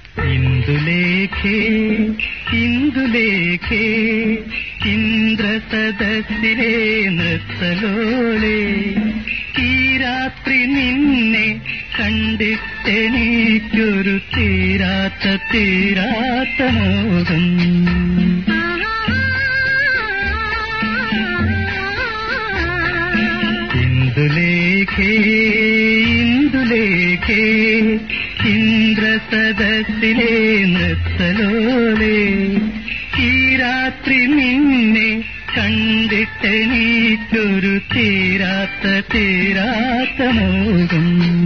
ഇന്ദുലേഖേ ഇന്ദുലേഖേ ഇന്ദ്രസദസ്സിലെ നൃത്തലോളെ ഈ രാത്രി നിന്നെ കണ്ടിട്ടെനിക്കൊരു തീരാത്ത തീരാത്ത മോഹം ഇന്ദുലേഖേ ഇന്ദുലേഖേ ഇന്ദ്രസദസ്സിലെ നൃത്തലോലെ ഈ രാത്രി നിന്നെ കണ്ടിട്ടെനിക്കൊരു തീരാത്ത തീരാത്ത മോഹം